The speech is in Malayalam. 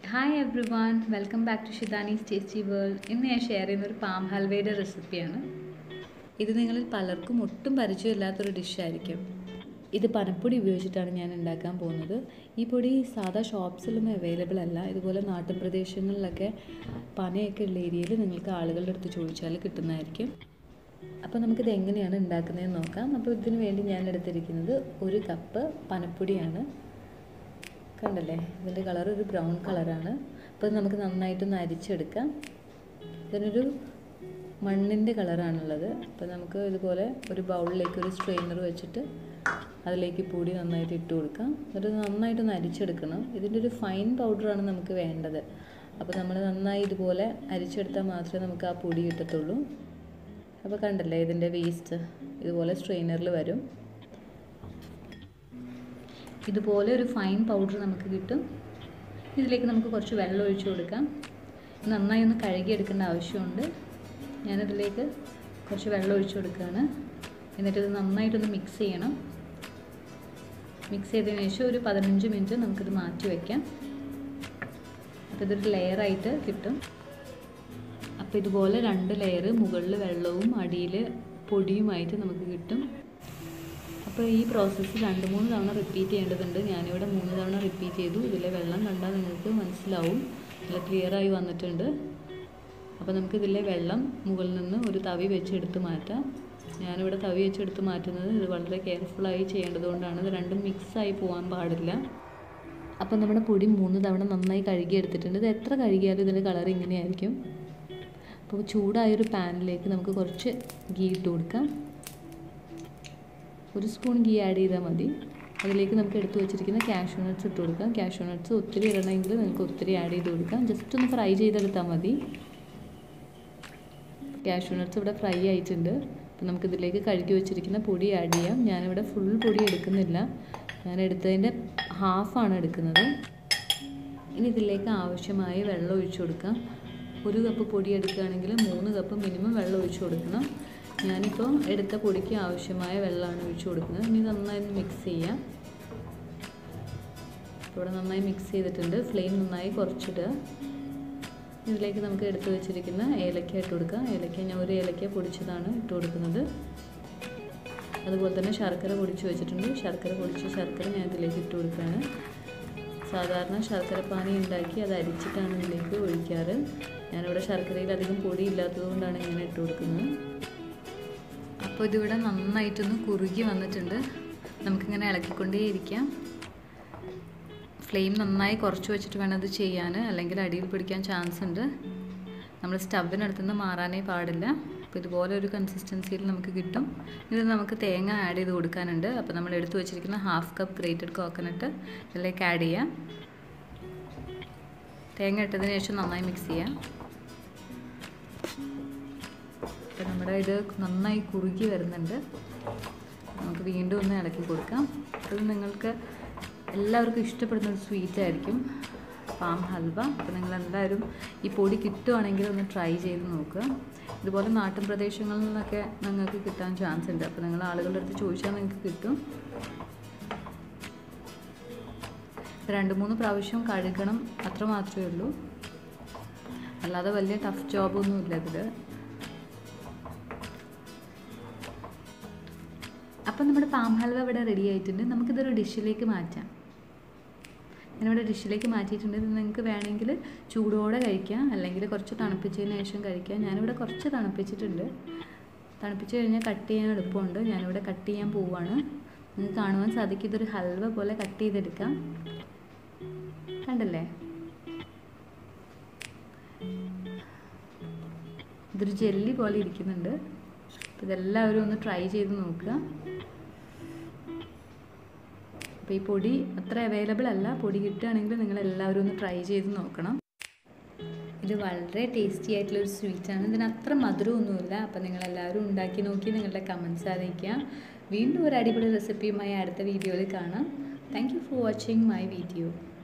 hi everyone welcome back to ഷിദാനീസ് ടേസ്റ്റി വേൾഡ് ഇന്ന് ഞാൻ ഷെയർ ചെയ്യുന്ന ഒരു പാം ഹൽവയുടെ റെസിപ്പിയാണ് ഇത് നിങ്ങളിൽ പലർക്കും ഒട്ടും പരിചയമില്ലാത്തൊരു ഡിഷായിരിക്കും ഇത് പനപ്പൊടി ഉപയോഗിച്ചിട്ടാണ് ഞാൻ ഉണ്ടാക്കാൻ പോകുന്നത് ഈ പൊടി സാധാ ഷോപ്സിലൊന്നും അവൈലബിൾ അല്ല ഇതുപോലെ നാട്ടിൻ പ്രദേശങ്ങളിലൊക്കെ പനയൊക്കെ ഉള്ള ഏരിയയിൽ നിങ്ങൾക്ക് ആളുകളുടെ അടുത്ത് ചോദിച്ചാൽ കിട്ടുന്നതായിരിക്കും അപ്പോൾ നമുക്കിത് എങ്ങനെയാണ് ഉണ്ടാക്കുന്നതെന്ന് നോക്കാം അപ്പോൾ ഇതിന് വേണ്ടി ഞാൻ എടുത്തിരിക്കുന്നത് ഒരു കപ്പ് പനപ്പൊടിയാണ് കണ്ടല്ലേ ഇതിൻ്റെ കളർ ഒരു ബ്രൗൺ കളറാണ് അപ്പോൾ ഇത് നമുക്ക് നന്നായിട്ടൊന്ന് അരിച്ചെടുക്കാം ഇതിനൊരു മണ്ണിൻ്റെ കളറാണുള്ളത് അപ്പോൾ നമുക്ക് ഇതുപോലെ ഒരു ബൗളിലേക്ക് ഒരു സ്ട്രെയിനർ വെച്ചിട്ട് അതിലേക്ക് പൊടി നന്നായിട്ട് ഇട്ട് കൊടുക്കാം എന്നിട്ട് നന്നായിട്ടൊന്ന് അരിച്ചെടുക്കണം ഇതിൻ്റെ ഒരു ഫൈൻ പൗഡറാണ് നമുക്ക് വേണ്ടത് അപ്പോൾ നമ്മൾ നന്നായി ഇതുപോലെ അരിച്ചെടുത്താൽ മാത്രമേ നമുക്ക് ആ പൊടി കിട്ടത്തുള്ളൂ അപ്പോൾ കണ്ടല്ലേ ഇതിൻ്റെ വേസ്റ്റ് ഇതുപോലെ സ്ട്രെയിനറിൽ വരും ഇതുപോലെ ഒരു ഫൈൻ പൗഡർ നമുക്ക് കിട്ടും ഇതിലേക്ക് നമുക്ക് കുറച്ച് വെള്ളം ഒഴിച്ചു കൊടുക്കാം നന്നായി ഒന്ന് കഴുകിയെടുക്കേണ്ട ആവശ്യമുണ്ട് ഞാനിതിലേക്ക് കുറച്ച് വെള്ളം ഒഴിച്ചു കൊടുക്കുകയാണ് എന്നിട്ട് ഇത് നന്നായിട്ടൊന്ന് മിക്സ് ചെയ്യണം മിക്സ് ചെയ്തതിന് ശേഷം ഒരു പതിനഞ്ച് മിനിറ്റ് നമുക്കിത് മാറ്റി വയ്ക്കാം അപ്പോൾ ഇതൊരു ലെയറായിട്ട് കിട്ടും അപ്പോൾ ഇതുപോലെ രണ്ട് ലെയർ മുകളിൽ വെള്ളവും അടിയിൽ പൊടിയുമായിട്ട് നമുക്ക് കിട്ടും അപ്പോൾ ഈ പ്രോസസ്സ് രണ്ട് മൂന്ന് തവണ റിപ്പീറ്റ് ചെയ്യേണ്ടതുണ്ട് ഞാനിവിടെ മൂന്ന് തവണ റിപ്പീറ്റ് ചെയ്തു ഇതിലെ വെള്ളം കണ്ടാൽ നിങ്ങൾക്ക് മനസ്സിലാവും നല്ല ക്ലിയറായി വന്നിട്ടുണ്ട് അപ്പോൾ നമുക്ക് ഇതിലെ വെള്ളം മുകളിൽ നിന്ന് ഒരു തവി വെച്ച് എടുത്ത് മാറ്റാം ഞാനിവിടെ തവി വെച്ച് എടുത്ത് മാറ്റുന്നത് ഇത് വളരെ കെയർഫുള്ളായി ചെയ്യേണ്ടതുകൊണ്ടാണ് ഇത് രണ്ടും മിക്സായി പോകാൻ പാടില്ല അപ്പോൾ നമ്മുടെ പൊടി മൂന്ന് തവണ നന്നായി കഴുകി എടുത്തിട്ടുണ്ട് ഇത് എത്ര കഴുകിയാലും ഇതിൻ്റെ കളർ ഇങ്ങനെയായിരിക്കും അപ്പോൾ ചൂടായൊരു പാനിലേക്ക് നമുക്ക് കുറച്ച് ഗീ ഇട്ട് കൊടുക്കാം ഒരു സ്പൂൺ ഗീ ആഡ് ചെയ്താൽ മതി അതിലേക്ക് നമുക്ക് എടുത്തു വെച്ചിരിക്കുന്ന കാഷ്യൂ നട്ട്സ് ഇട്ട് കൊടുക്കാം കാഷ്യൂ നട്ട്സ് ഒത്തിരി ഇടണമെങ്കിൽ നിങ്ങൾക്ക് ഒത്തിരി ആഡ് ചെയ്ത് കൊടുക്കാം ജസ്റ്റ് ഒന്ന് ഫ്രൈ ചെയ്തെടുത്താൽ മതി കാഷ്യൂ നട്ട്സ് ഇവിടെ ഫ്രൈ ആയിട്ടുണ്ട് അപ്പോൾ നമുക്കിതിലേക്ക് കഴുകി വെച്ചിരിക്കുന്ന പൊടി ആഡ് ചെയ്യാം ഞാനിവിടെ ഫുൾ പൊടി എടുക്കുന്നില്ല ഞാൻ എടുത്തതിൻ്റെ ഹാഫാണ് എടുക്കുന്നത് ഇനി ഇതിലേക്ക് ആവശ്യമായ വെള്ളം ഒഴിച്ചു കൊടുക്കാം ഒരു കപ്പ് പൊടി എടുക്കുകയാണെങ്കിൽ മൂന്ന് കപ്പ് മിനിമം വെള്ളം ഒഴിച്ചു കൊടുക്കണം ഞാനിപ്പോൾ എടുത്ത പൊടിക്ക് ആവശ്യമായ വെള്ളമാണ് ഒഴിച്ചു കൊടുക്കുന്നത് ഇനി നന്നായി മിക്സ് ചെയ്യാം ഇവിടെ നന്നായി മിക്സ് ചെയ്തിട്ടുണ്ട് ഫ്ലെയിം നന്നായി കുറച്ചിടുക ഇതിലേക്ക് നമുക്ക് എടുത്തു വെച്ചിരിക്കുന്ന ഏലക്ക ഇട്ട് കൊടുക്കാം ഏലക്ക ഞാൻ ഒരു ഏലക്ക പൊടിച്ചതാണ് ഇട്ട് കൊടുക്കുന്നത് അതുപോലെ തന്നെ ശർക്കര പൊടിച്ച് വെച്ചിട്ടുണ്ട് ശർക്കര പൊടിച്ച ശർക്കര ഞാൻ ഇതിലേക്ക് ഇട്ട് കൊടുക്കുകയാണ് സാധാരണ ശർക്കര പാനി ഉണ്ടാക്കി അത് അരിച്ചിട്ടാണ് ഇതിലേക്ക് ഒഴിക്കാറ് ഞാനിവിടെ ശർക്കരയിൽ അധികം പൊടി ഇല്ലാത്തത് കൊണ്ടാണ് ഇങ്ങനെ ഇട്ട് കൊടുക്കുന്നത് അപ്പോൾ ഇതിവിടെ നന്നായിട്ടൊന്ന് കുറുകി വന്നിട്ടുണ്ട് നമുക്കിങ്ങനെ ഇളക്കിക്കൊണ്ടേയിരിക്കാം ഫ്ലെയിം നന്നായി കുറച്ച് വെച്ചിട്ട് വേണം ഇത് ചെയ്യാൻ അല്ലെങ്കിൽ അടിയിൽ പിടിക്കാൻ ചാൻസ് ഉണ്ട് നമ്മൾ സ്റ്റവിനടുത്തുനിന്ന് മാറാനേ പാടില്ല അപ്പോൾ ഇതുപോലെ ഒരു കൺസിസ്റ്റൻസിയിൽ നമുക്ക് കിട്ടും ഇത് നമുക്ക് തേങ്ങ ആഡ് ചെയ്ത് കൊടുക്കാനുണ്ട് അപ്പോൾ നമ്മൾ എടുത്തു വെച്ചിരിക്കുന്ന ഹാഫ് കപ്പ് ഗ്രേറ്റഡ് കോക്കനട്ട് ഇതിലേക്ക് ആഡ് ചെയ്യാം തേങ്ങ ഇട്ടതിന് ശേഷം നന്നായി മിക്സ് ചെയ്യാം അപ്പോൾ നമ്മുടെ ഇത് നന്നായി കുറുകി വരുന്നുണ്ട് നമുക്ക് വീണ്ടും ഒന്ന് ഇളക്കി കൊടുക്കാം ഇത് നിങ്ങൾക്ക് എല്ലാവർക്കും ഇഷ്ടപ്പെടുന്ന ഒരു സ്വീറ്റ് ആയിരിക്കും പാം ഹൽവ അപ്പോൾ നിങ്ങൾ എന്തായാലും ഈ പൊടി കിട്ടുവാണെങ്കിൽ ഒന്ന് ട്രൈ ചെയ്ത് നോക്കുക ഇതുപോലെ നാട്ടിൻ പ്രദേശങ്ങളിൽ നിന്നൊക്കെ നിങ്ങൾക്ക് കിട്ടാൻ ചാൻസ് ഉണ്ട് അപ്പോൾ നിങ്ങൾ ആളുകളുടെ അടുത്ത് ചോദിച്ചാൽ നിങ്ങൾക്ക് കിട്ടും രണ്ട് മൂന്ന് പ്രാവശ്യം കഴുകണം അത്ര മാത്രമേ ഉള്ളൂ അല്ലാതെ വലിയ ടഫ് ജോബൊന്നും ഇല്ല ഇതിൽ അപ്പം നമ്മുടെ പാം ഹൽവ ഇവിടെ റെഡി ആയിട്ടുണ്ട് നമുക്കിതൊരു ഡിഷിലേക്ക് മാറ്റാം ഞാനിവിടെ ഡിഷിലേക്ക് മാറ്റിയിട്ടുണ്ട് ഇത് നിങ്ങൾക്ക് വേണമെങ്കിൽ ചൂടോടെ കഴിക്കാം അല്ലെങ്കിൽ കുറച്ച് തണുപ്പിച്ചതിന് ശേഷം കഴിക്കാം ഞാനിവിടെ കുറച്ച് തണുപ്പിച്ചിട്ടുണ്ട് തണുപ്പിച്ച് കഴിഞ്ഞാൽ കട്ട് ചെയ്യാൻ എളുപ്പമുണ്ട് ഞാനിവിടെ കട്ട് ചെയ്യാൻ പോവാണ് നിങ്ങൾക്ക് കാണുവാൻ സാധിക്കും ഇതൊരു ഹൽവ പോലെ കട്ട് ചെയ്തെടുക്കാം കണ്ടല്ലേ ഇതൊരു ജെല്ലി പോലെ ഇരിക്കുന്നുണ്ട് ഇതെല്ലാവരും ഒന്ന് ട്രൈ ചെയ്ത് നോക്കുക അപ്പോൾ ഈ പൊടി അത്ര അവൈലബിൾ അല്ല പൊടി കിട്ടുകയാണെങ്കിൽ നിങ്ങൾ എല്ലാവരും ഒന്ന് ട്രൈ ചെയ്ത് നോക്കണം ഇത് വളരെ ടേസ്റ്റി ആയിട്ടുള്ളൊരു സ്വീറ്റാണ് ഇതിന് അത്ര മധുരമൊന്നുമില്ല അപ്പോൾ നിങ്ങൾ എല്ലാവരും ഉണ്ടാക്കി നോക്കി നിങ്ങളുടെ കമൻസ് അറിയിക്കുക വീണ്ടും ഒരു അടിപൊളി റെസിപ്പിയുമായി അടുത്ത വീഡിയോയിൽ കാണാം thank you for watching my video